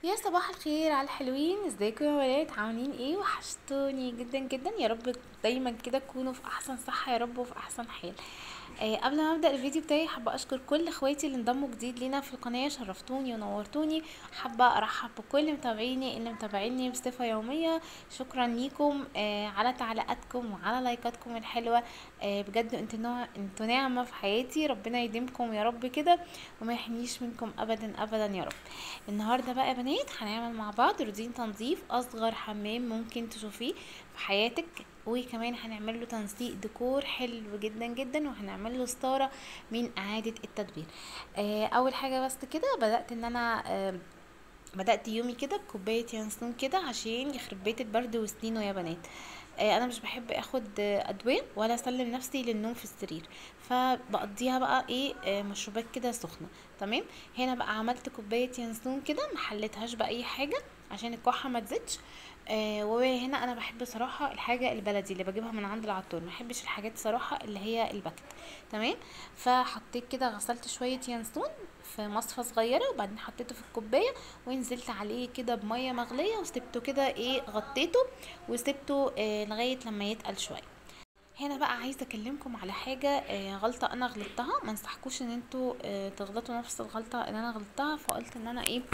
يا صباح الخير على الحلوين ازيكم يا ولاد عاملين ايه وحشتوني جدا جدا يا رب دايما كده تكونوا في احسن صحة يا رب وفي احسن حال آه قبل ما ابدا الفيديو بتاعي حابه اشكر كل اخواتي اللي انضموا جديد لينا في القناه شرفتوني ونورتوني حابه ارحب بكل متابعيني اللي متابعيني بصفه يوميه شكرا ليكم آه على تعليقاتكم وعلى لايكاتكم الحلوه آه بجد انتوا نوع انتوا نعمه في حياتي ربنا يديمكم يا رب كده وما يحميش منكم ابدا ابدا يا رب النهارده بقى يا بنات هنعمل مع بعض روتين تنظيف اصغر حمام ممكن تشوفيه في حياتك وكمان هنعمل له تنسيق ديكور حلو جدا جدا وهنعمل له ستاره من اعاده التدوير آه اول حاجه بس كده بدات ان انا آه بدات يومي كده بكوبايه ينسون كده عشان يخرب بيت البرد وسنينه يا بنات آه انا مش بحب اخد آه ادويه ولا اسلم نفسي للنوم في السرير فبقضيها بقى ايه آه مشروبات كده سخنه تمام هنا بقى عملت كوبايه ينسون كده محلتهاش باي حاجه عشان الكحه ما تزيدش آه وهنا انا بحب صراحه الحاجه البلدي اللي بجيبها من عند العطار ما بحبش الحاجات صراحه اللي هي الباكت تمام فحطيت كده غسلت شويه ينسون في مصفى صغيره وبعدين حطيته في الكوبايه ونزلت عليه كده بميه مغليه وسبته كده ايه غطيته وسبته آه لغايه لما يتقل شويه هنا بقى عايزه اكلمكم على حاجه آه غلطه انا غلطتها ما انصحكوش ان انتوا آه تغلطوا نفس الغلطه اللي انا غلطتها فقلت ان انا ايه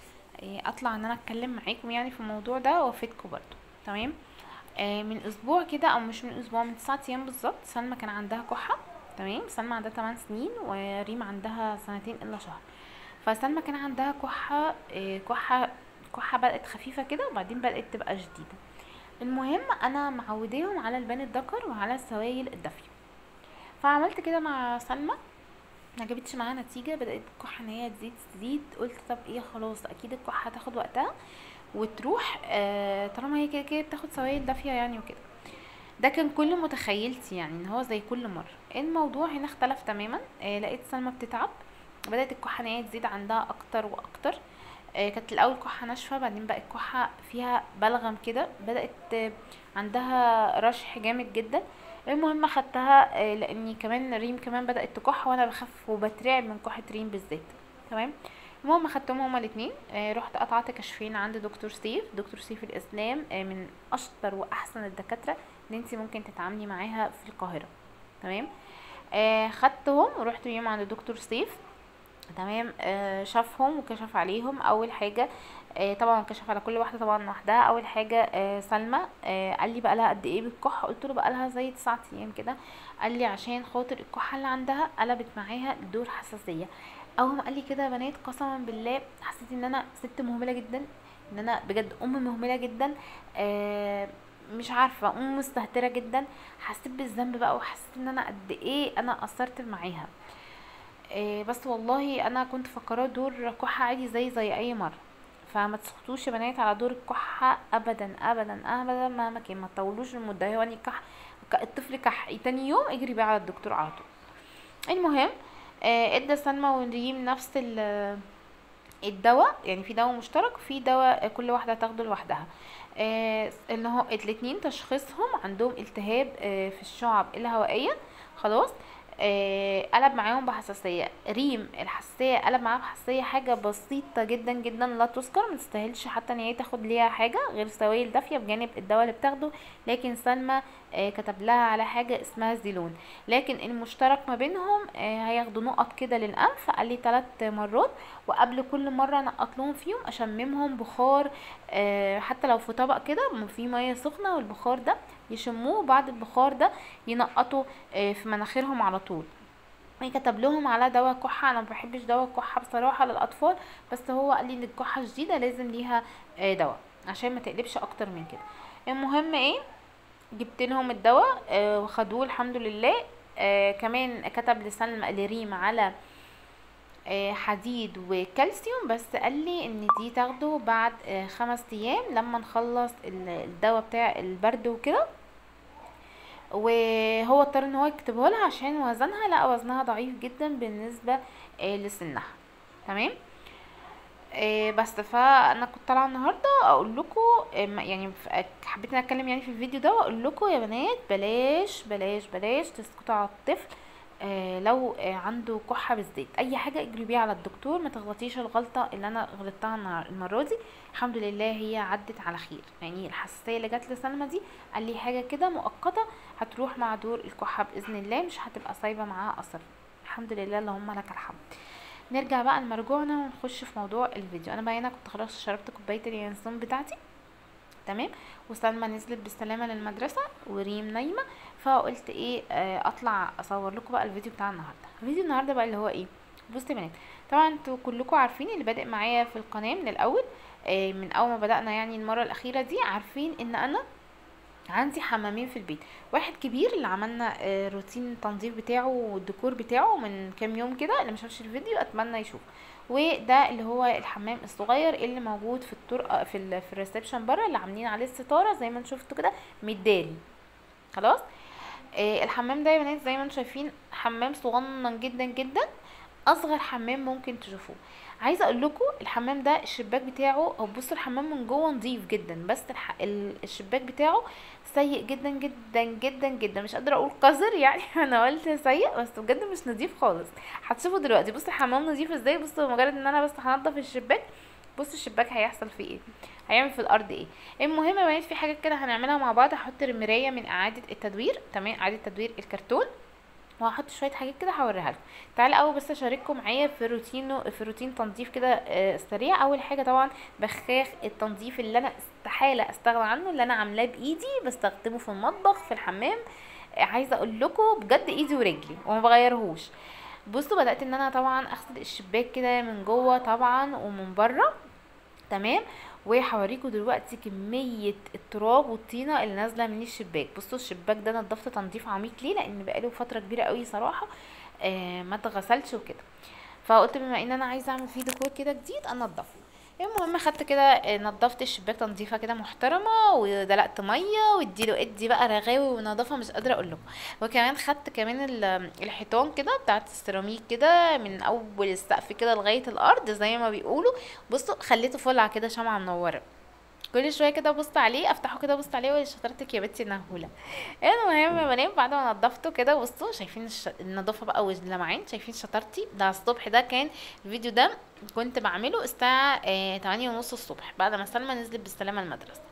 اطلع ان انا اتكلم معاكم يعني في الموضوع ده وافيدكم برضو تمام آه من اسبوع كده او مش من اسبوع من تسعة ايام بالظبط سلمى كان عندها كحه تمام سلمى عندها 8 سنين وريم عندها سنتين الا شهر فسلمى كان عندها كحه آه كحه كحه بدات خفيفه كده وبعدين بدات تبقى شديده المهم انا معوداهم على البان الذكر وعلى السوائل الدافيه فعملت كده مع سلمى ما جابتش معاها نتيجة بدأت الكحة ان هي تزيد تزيد قلت طب ايه خلاص اكيد الكحة هتاخد وقتها وتروح آه طالما هي كده كده بتاخد سوائل دافية يعني وكده ده كان كل متخيلتي يعني ان هو زي كل مرة الموضوع هنا اختلف تماما آه لقيت سلمى بتتعب بدأت الكحة ان هي تزيد عندها اكتر واكتر آه كانت الاول كحة ناشفة بعدين بقت كحة فيها بلغم كده بدأت آه عندها رشح جامد جدا المهم خدتها لاني كمان ريم كمان بدات تكح وانا بخاف وبترعب من كحه ريم بالذات تمام المهم خدتهم هما الاثنين رحت قطعت كشفين عند دكتور سيف دكتور سيف الاسلام من اشطر واحسن الدكاتره اللي انت ممكن تتعاملي معاها في القاهره تمام خدتهم ورحت يوم عند دكتور سيف تمام آه شافهم وكشف عليهم اول حاجه آه طبعا كشف على كل واحده طبعا لوحدها اول حاجه آه سلمى آه قال لي بقى لها قد ايه بالكح قلت له بقى لها زي تسعة ايام كده قال لي عشان خاطر الكحه اللي عندها قلبت معاها لدور حساسيه اول ما قال لي كده يا بنات قسما بالله حسيت ان انا ست مهمله جدا ان انا بجد ام مهمله جدا آه مش عارفه ام مستهتره جدا حسيت بالذنب بقى وحسيت ان انا قد ايه انا قصرت معاها إيه بس والله انا كنت فاكراه دور كحة عادي زي زي اي مرة فما تسكتوش يا بنات على دور الكحة ابدا ابدا ابدا مهما كان ما تطولوش المدة هو كح الطفل كح تاني يوم اجري بقى على الدكتور على طول المهم إيه ادى سلمى وريم نفس الدواء يعني في دواء مشترك في دواء كل واحده تاخده لوحدها إيه ان هو الاتنين تشخيصهم عندهم التهاب إيه في الشعب الهوائيه خلاص آه قلب معاهم بحساسية ريم الحساسية قلب معاها بحساسية حاجة بسيطة جدا جدا لا تذكر ما تستاهلش حتى ان هي تاخد ليها حاجة غير سوائل دافية بجانب الدواء اللي بتاخده لكن سلمى آه كتب لها على حاجة اسمها زيلون لكن المشترك ما بينهم آه هياخدوا نقط كده للأنف قال لي ثلاث مرات وقبل كل مرة نقط لهم فيهم اشممهم بخار حتى لو في طبق كده في مية سخنة والبخار ده يشموه بعد البخار ده ينقطوا في مناخيرهم على طول كتب لهم على دواء كحة انا ما بحبش دواء كحة بصراحة للاطفال بس هو قال لي ان الكحة شديدة لازم ليها دواء عشان ما تقلبش اكتر من كده المهم ايه جبت لهم الدواء وخدوه الحمد لله كمان كتب لسلمى لريم على حديد وكالسيوم بس قال لي ان دي تاخده بعد خمس ايام لما نخلص الدواء بتاع البرد وكده وهو اضطر ان هو يكتبه لها عشان وزنها لا وزنها ضعيف جدا بالنسبه لسنها تمام بس فانا كنت طالعه النهارده اقول لكم يعني حبيت ان اتكلم يعني في الفيديو ده واقول لكم يا بنات بلاش بلاش بلاش تسكتوا على الطفل آه لو آه عنده كحه بالزيت اي حاجه اجري بيها على الدكتور ما تغلطيش الغلطه اللي انا غلطتها النهار- المره دي الحمد لله هي عدت على خير يعني الحساسيه اللي جات لسلمى دي قال لي حاجه كده مؤقته هتروح مع دور الكحه باذن الله مش هتبقى سايبه معاها اثر الحمد لله اللهم لك الحمد نرجع بقى لمرجوعنا ونخش في موضوع الفيديو انا بقى هنا كنت خلاص شربت كوبايه اليانسون بتاعتي تمام وسلمى نزلت بالسلامه للمدرسه وريم نايمه فقلت ايه آه اطلع اصور لكم بقى الفيديو بتاع النهارده الفيديو النهارده بقى اللي هو ايه بصوا يا بنات طبعا انتوا كلكم عارفين اللي بادئ معايا في القناه من الاول آه من اول ما بدانا يعني المره الاخيره دي عارفين ان انا عندي حمامين في البيت واحد كبير اللي عملنا آه، روتين التنظيف بتاعه والديكور بتاعه من كام يوم كده اللي مشافش الفيديو اتمنى يشوف وده اللي هو الحمام الصغير اللي موجود في الطرقه في ال في الريسبشن بره اللي عاملين عليه الستاره زي ما انتم شفتوا كده متداري خلاص آه الحمام ده يا بنات زي ما انتم شايفين حمام صغنن جدا جدا اصغر حمام ممكن تشوفوه عايزه اقول لكم الحمام ده الشباك بتاعه او بصوا الحمام من جوه نظيف جدا بس الح... ال- الشباك بتاعه سيء جدا جدا جدا جدا مش قادره اقول قذر يعني انا قلت سيء بس بجد مش نظيف خالص هتشوفوا دلوقتي بصوا الحمام نظيف ازاي بصوا مجرد ان انا بس هنضف الشباك بصوا الشباك هيحصل فيه ايه هيعمل في الارض ايه المهم يا بنات في حاجات كده هنعملها مع بعض هحط المرايه من اعاده التدوير تمام اعاده تدوير الكرتون وهحط شويه حاجات كده هوريها لكم تعالى اول بس اشارككم معايا في روتينه في روتين تنظيف كده آه، سريع اول حاجه طبعا بخاخ التنظيف اللي انا استحاله استغنى عنه اللي انا عاملاه بايدي بستخدمه في المطبخ في الحمام آه، عايزه اقول لكم بجد ايدي ورجلي وما بغيرهوش بصوا بدات ان انا طبعا اغسل الشباك كده من جوه طبعا ومن بره تمام وهوريكم دلوقتي كمية التراب والطينة اللي نازلة من الشباك بصوا الشباك ده نضفت تنظيف عميق ليه لان بقاله فترة كبيرة قوي صراحة آه ما اتغسلش وكده فقلت بما ان انا عايزة اعمل فيه ديكور كده جديد انضفه المهم خدت كده آه، نضفت الشباك تنظيفه كده محترمه ودلقت ميه واديله ادي بقى رغاوي ونظافه مش قادره اقول لكم وكمان خدت كمان ال- الحيطان كده بتاعت السيراميك كده من اول السقف كده لغايه الارض زي ما بيقولوا بصوا خليته فلعه كده شمعه منوره كل شويه كده ابص عليه افتحه كده ابص عليه واقول شطارتك يا بنتي نهوله المهم يا بنات بعد ما نضفته كده بصوا شايفين الش... النظافه بقى واللمعان شايفين شطارتي ده الصبح ده كان الفيديو ده كنت بعمله الساعه آه 8 ونص الصبح بعد ما سلمى نزلت بالسلامه المدرسه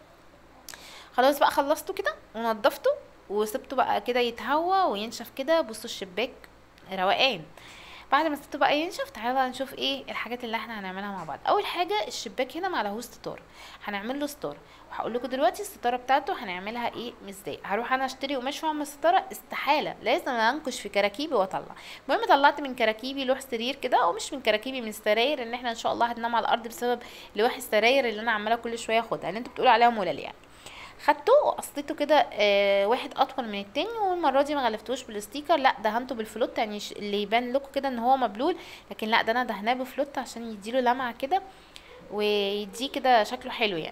خلاص بقى خلصته كده ونضفته وسبته بقى كده يتهوى وينشف كده بصوا الشباك روقان بعد ما سبته بقى ينشف تعالى بقى نشوف ايه الحاجات اللي احنا هنعملها مع بعض اول حاجه الشباك هنا ما لهوش ستاره هنعمل له ستاره وهقول لكم دلوقتي الستاره بتاعته هنعملها ايه ازاي هروح انا اشتري قماش واعمل ستاره استحاله لازم انكش في كراكيبي واطلع المهم طلعت من كراكيبي لوح سرير كده ومش من كراكيبي من السراير ان احنا ان شاء الله هننام على الارض بسبب لوح السراير اللي انا عماله كل شويه اخدها اللي انتوا بتقولوا عليها ملل يعني خدته وقصيته كده آه واحد اطول من التاني والمره دي ما غلفتوش بالستيكر لا دهنته بالفلوت يعني ش- اللي يبان لكم كده ان هو مبلول لكن لا ده انا دهناه بفلوت عشان يديله لمعه كده ويديه كده شكله حلو يعني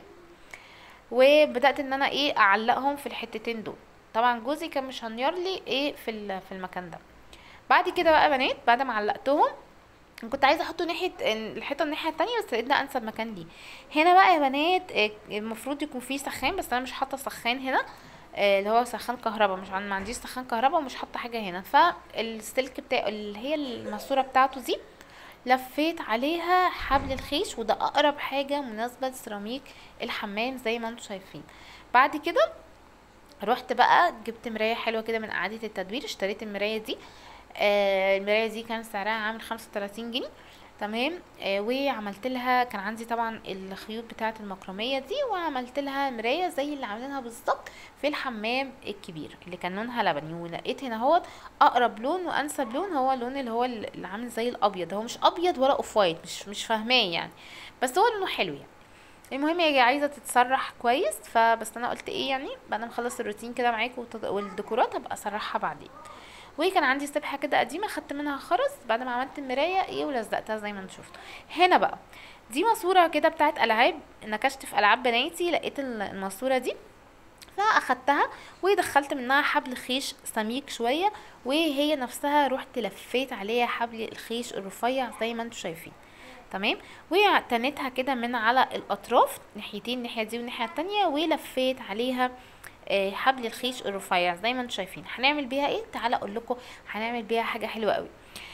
وبدات ان انا ايه اعلقهم في الحتتين دول طبعا جوزي كان مشنير لي ايه في ال- في المكان ده بعد كده بقى يا بنات بعد ما علقتهم كنت عايزه احطه ناحيه الحيطه الناحيه التانية بس لقيت ده انسب مكان ليه هنا بقى يا بنات آه، المفروض يكون فيه سخان بس انا مش حاطه سخان هنا آه، اللي هو سخان كهرباء مش عن- ما عنديش سخان كهرباء ومش حاطه حاجه هنا فالسلك بتاع اللي هي الماسوره بتاعته دي لفيت عليها حبل الخيش وده اقرب حاجه مناسبه لسيراميك الحمام زي ما انتم شايفين بعد كده رحت بقى جبت مرايه حلوه كده من اعاده التدوير اشتريت المرايه دي آه المرايه دي كان سعرها عامل 35 جنيه تمام آه وعملت لها كان عندي طبعا الخيوط بتاعه المكرميه دي وعملت لها مرايه زي اللي عاملينها بالظبط في الحمام الكبير اللي كان لونها لبني ولقيت هنا اهوت اقرب لون وانسب لون هو اللون اللي هو اللي عامل زي الابيض هو مش ابيض ولا اوف وايت مش مش فاهماه يعني بس هو لونه حلو يعني المهم هي عايزه تتسرح كويس فبس انا قلت ايه يعني بعد ما اخلص الروتين كده معاكم والتد- والديكورات هبقى اسرحها بعدين وكان عندي سبحه كده قديمه خدت منها خرز بعد ما عملت المرايه ايه ولزقتها زي ما انتم شفتوا هنا بقى دي ماسوره كده بتاعت العاب نكشت في العاب بناتي لقيت ال- الماسوره دي فاخدتها ودخلت منها حبل خيش سميك شويه وهي نفسها رحت لفيت عليها حبل الخيش الرفيع زي ما انتم شايفين تمام وتنيتها كده من على الاطراف ناحيتين الناحيه دي والناحيه التانية ولفيت عليها آه، حبل الخيش الرفيع زي ما انتم شايفين هنعمل بيها ايه تعالى اقول لكم هنعمل بيها حاجه حلوه قوي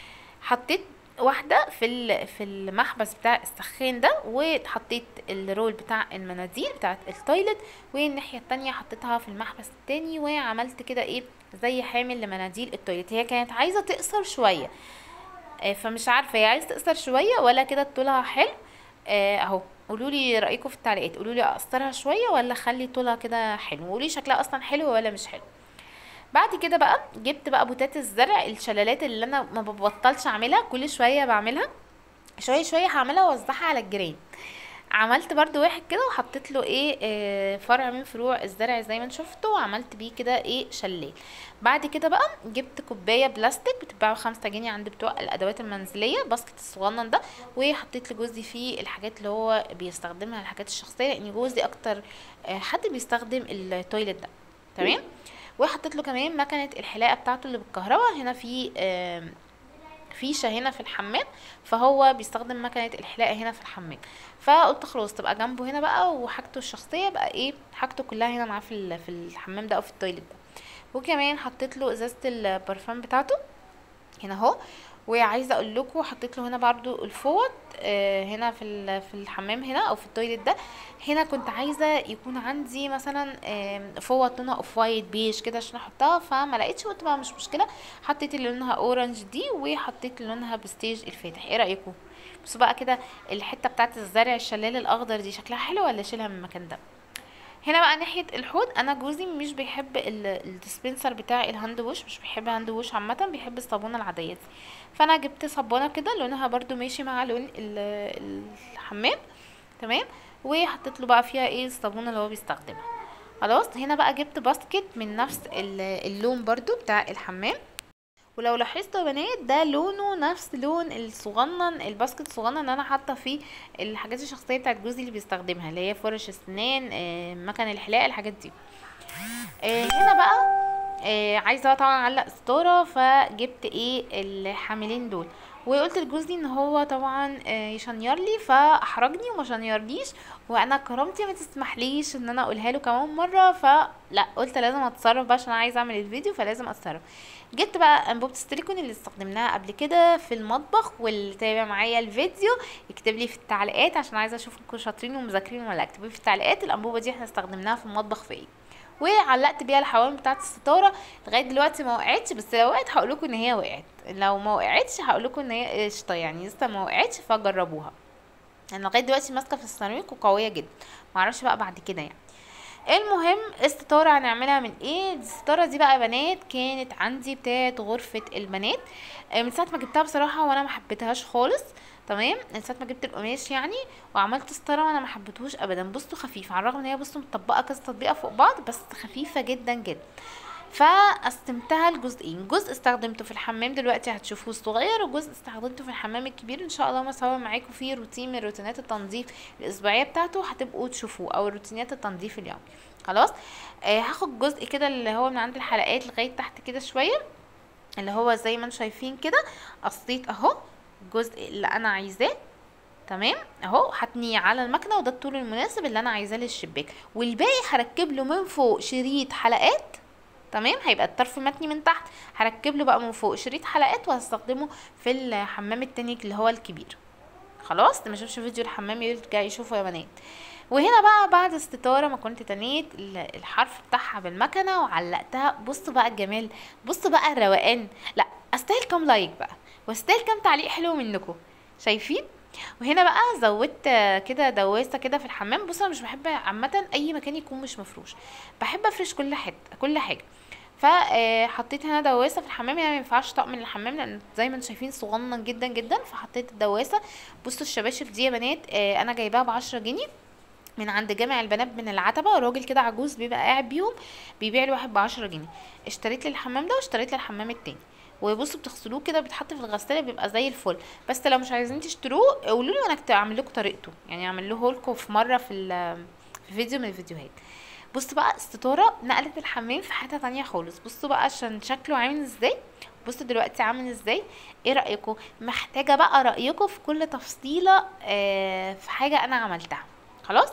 حطيت واحده في ال- في المحبس بتاع السخان ده وحطيت الرول بتاع المناديل بتاعه التويلت والناحيه التانية حطيتها في المحبس التاني وعملت كده ايه زي حامل لمناديل التويلت هي كانت عايزه تقصر شويه آه، فمش عارفه هي عايزه تقصر شويه ولا كده طولها حلو آه، اهو قولوا لي رايكم في التعليقات قولوا لي اقصرها شويه ولا اخلي طولها كده حلو قولوا لي شكلها اصلا حلو ولا مش حلو بعد كده بقى جبت بقى بوتات الزرع الشلالات اللي انا ما ببطلش اعملها كل شويه بعملها شويه شويه هعملها واوزعها على الجيران عملت برضو واحد كده وحطيت له ايه آه فرع من فروع الزرع زي ما انتم شفتوا وعملت بيه كده ايه شلال بعد كده بقى جبت كوبايه بلاستيك بتتباع بخمسة جنيه عند بتوع الادوات المنزليه باسكت الصغنن ده وحطيت لجوزي فيه الحاجات اللي هو بيستخدمها الحاجات الشخصيه لان جوزي اكتر آه حد بيستخدم التويلت ده تمام وحطيت له كمان مكنه الحلاقه بتاعته اللي بالكهرباء هنا في آه فيشه هنا في الحمام فهو بيستخدم مكنه الحلاقه هنا في الحمام فقلت خلاص تبقى جنبه هنا بقى وحاجته الشخصيه بقى ايه حاجته كلها هنا معاه في ال- في الحمام ده او في التويلت ده وكمان حطيت له ازازه البرفان بتاعته هنا اهو وعايزه اقول لكم حطيت له هنا برضو الفوط آه، هنا في ال- في الحمام هنا او في التويلت ده هنا كنت عايزه يكون عندي مثلا آم، فوط لونها اوف وايت بيج كده عشان احطها فما لقيتش قلت بقى مش مشكله حطيت اللي لونها اورنج دي وحطيت اللي لونها بستيج الفاتح ايه رايكم بصوا بقى كده الحته بتاعت الزرع الشلال الاخضر دي شكلها حلو ولا اشيلها من المكان ده هنا بقى ناحيه الحوض انا جوزي مش بيحب ال- الديسبنسر بتاع الهاند ووش مش بيحب الهاند ووش عامه بيحب الصابونه العاديه دي فانا جبت صابونه كده لونها برضو ماشي مع لون ال- الحمام تمام وحطيت له بقى فيها ايه الصابونه اللي هو بيستخدمها خلاص هنا بقى جبت باسكت من نفس ال- اللون برضو بتاع الحمام ولو لاحظتوا يا بنات ده لونه نفس لون الصغنن الباسكت الصغنن اللي انا حاطه فيه الحاجات الشخصيه بتاعت جوزي اللي بيستخدمها اللي هي فرش السنان آه، مكن الحلاقه الحاجات دي آه، هنا بقى آه، عايزه بقى طبعا اعلق ستاره فجبت ايه الحاملين دول وقلت لجوزي ان هو طبعا آه، يشنير لي فاحرجني وما شنيرليش وانا كرامتي ما تسمحليش ان انا اقولها له كمان مره فلا قلت لازم اتصرف بقى عشان انا عايزه اعمل الفيديو فلازم اتصرف جبت بقى انبوبه السيليكون اللي استخدمناها قبل كده في المطبخ واللي تابع معايا الفيديو يكتب لي في التعليقات عشان عايزه اشوف انكم شاطرين ومذاكرين ولا اكتبوا لي في التعليقات الانبوبه دي احنا استخدمناها في المطبخ في ايه وعلقت بيها الحوامل بتاعت الستاره لغايه دلوقتي ما وقعتش بس لو وقعت هقول لكم ان هي وقعت لو ما وقعتش هقول لكم ان هي قشطه يعني لسه ما وقعتش فجربوها انا لغايه دلوقتي ماسكه في السيراميك وقويه جدا معرفش بقى بعد كده يعني المهم الستارة هنعملها من ايه الستارة دي بقى يا بنات كانت عندي بتاعت غرفة البنات آه، من ساعة ما جبتها بصراحة وانا ما حبيتهاش خالص تمام من ساعة ما جبت القماش يعني وعملت ستارة وانا ما حبيتهوش ابدا بصوا خفيفة على الرغم ان هي بصوا مطبقة كذا تطبيقة فوق بعض بس خفيفة جدا جدا فقسمتها لجزئين جزء استخدمته في الحمام دلوقتي هتشوفوه الصغير وجزء استخدمته في الحمام الكبير ان شاء الله مصور معاكم فيه روتين من روتينات التنظيف الاسبوعيه بتاعته هتبقوا تشوفوه او روتينات التنظيف اليومي خلاص آه هاخد جزء كده اللي هو من عند الحلقات لغايه تحت كده شويه اللي هو زي ما انتم شايفين كده قصيت اهو الجزء اللي انا عايزاه تمام اهو هتنيه على المكنه وده الطول المناسب اللي انا عايزاه للشباك والباقي هركب له من فوق شريط حلقات تمام هيبقى الطرف متني من تحت هركب له بقى من فوق شريط حلقات وهستخدمه في الحمام التاني اللي هو الكبير خلاص اللي ما شافش فيديو الحمام يرجع يشوفه يا بنات وهنا بقى بعد استطاره ما كنت تنيت ال- الحرف بتاعها بالمكنه وعلقتها بصوا بقى الجمال بصوا بقى الروقان لا استاهل كام لايك بقى واستاهل كام تعليق حلو منكم شايفين وهنا بقى زودت آه، كده دواسه كده في الحمام بصوا انا مش بحب عامه اي مكان يكون مش مفروش بحب افرش كل حته كل حاجه فحطيت هنا دواسه في الحمام يعني ما ينفعش طقم الحمام لان زي ما انتم شايفين صغنن جدا جدا فحطيت الدواسه بصوا الشباشب دي يا بنات آه، انا جايباها بعشرة جنيه من عند جامع البنات من العتبة راجل كده عجوز بيبقى قاعد بيهم بيبيع الواحد بعشرة جنيه اشتريت لي الحمام ده واشتريت لي الحمام التاني وبصوا بتغسلوه كده بيتحط في الغساله بيبقى زي الفل بس لو مش عايزين تشتروه قولوا لي وانا أكت- اعمل لكم طريقته يعني اعمل له لكم في مره في ال- في فيديو من الفيديوهات بصوا بقى الستاره نقلت الحمام في حته تانية خالص بصوا بقى عشان شكله عامل ازاي بصوا دلوقتي عامل ازاي ايه رايكم محتاجه بقى رايكم في كل تفصيله آه في حاجه انا عملتها خلاص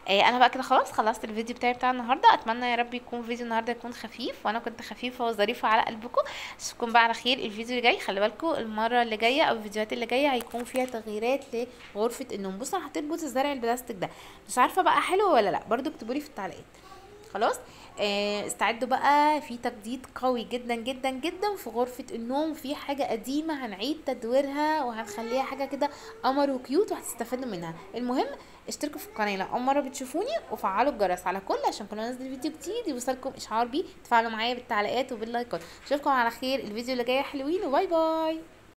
آه انا بقى كده خلاص خلصت الفيديو بتاعي بتاع النهارده اتمنى يا رب يكون فيديو النهارده يكون خفيف وانا كنت خفيفه وظريفه على قلبكم اشوفكم بقى على خير الفيديو اللي جاي خلي بالكم المره اللي جايه او الفيديوهات اللي جايه هيكون فيها تغييرات لغرفه النوم بصوا انا حطيت بوت الزرع البلاستيك ده مش عارفه بقى حلو ولا لا برضو اكتبوا لي في التعليقات خلاص آه، استعدوا بقى في تجديد قوي جدا جدا جدا في غرفة النوم في حاجة قديمة هنعيد تدويرها وهنخليها حاجة كده قمر وكيوت وهتستفادوا منها المهم اشتركوا في القناة لو أول مرة بتشوفوني وفعلوا الجرس على كل عشان كل ما انزل فيديو جديد يوصلكم إشعار بيه تفاعلوا معايا بالتعليقات وباللايكات اشوفكم على خير الفيديو اللي جاي حلوين وباي باي